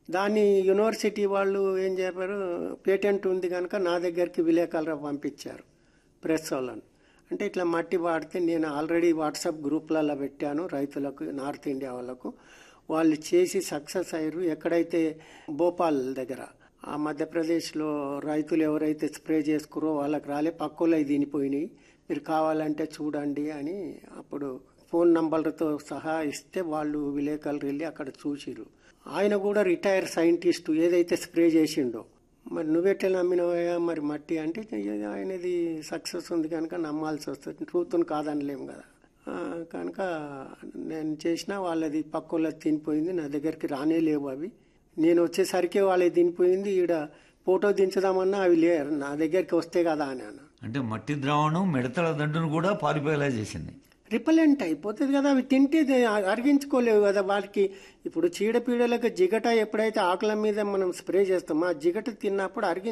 దాన్ని యూనివర్సిటీ వాళ్ళు ఏం చెప్పారు పేటెంట్ ఉంది కనుక నా దగ్గరికి విలేకరులు పంపించారు ప్రెస్ వాళ్ళని అంటే ఇట్లా మట్టి వాడితే నేను ఆల్రెడీ వాట్సాప్ గ్రూప్లలో పెట్టాను రైతులకు నార్త్ ఇండియా వాళ్ళకు వాళ్ళు చేసి సక్సెస్ అయ్యారు ఎక్కడైతే భోపాల్ దగ్గర ఆ మధ్యప్రదేశ్లో రైతులు ఎవరైతే స్ప్రే చేసుకురో వాళ్ళకి రాలే పక్కలో తినిపోయినాయి మీరు కావాలంటే చూడండి అని అప్పుడు ఫోన్ నంబర్లతో సహా ఇస్తే వాళ్ళు విలేకరులు వెళ్ళి అక్కడ చూసిరు ఆయన కూడా రిటైర్ సైంటిస్ట్ ఏదైతే స్ప్రే చేసిండో మరి నువ్వెట్లా నమ్మినవయ్యా మరి మట్టి అంటే ఆయనది సక్సెస్ ఉంది కనుక నమ్మాల్సి వస్తుంది ట్రూత్ను కాదనలేము కదా ఆ, కనుక నేను చేసిన వాళ్ళది పక్కోళ్ళది తినిపోయింది నా దగ్గరికి రానే లేవు అవి నేను వచ్చేసరికి వాళ్ళది తినిపోయింది ఈడ ఫోటో దించుదామన్నా అవి లే నా దగ్గరికి వస్తే కదా అని అన్న అంటే మట్టి ద్రావణం మిడతల దండును కూడా పారిపోయేలా చేసింది రిపలెంట్ అయిపోతుంది కదా అవి తింటే ఇది అరిగించుకోలేవు కదా వాళ్ళకి ఇప్పుడు చీడపీడలకు జిగట ఎప్పుడైతే ఆకుల మీద మనం స్ప్రే చేస్తామో ఆ జిగట తిన్నప్పుడు అరిగి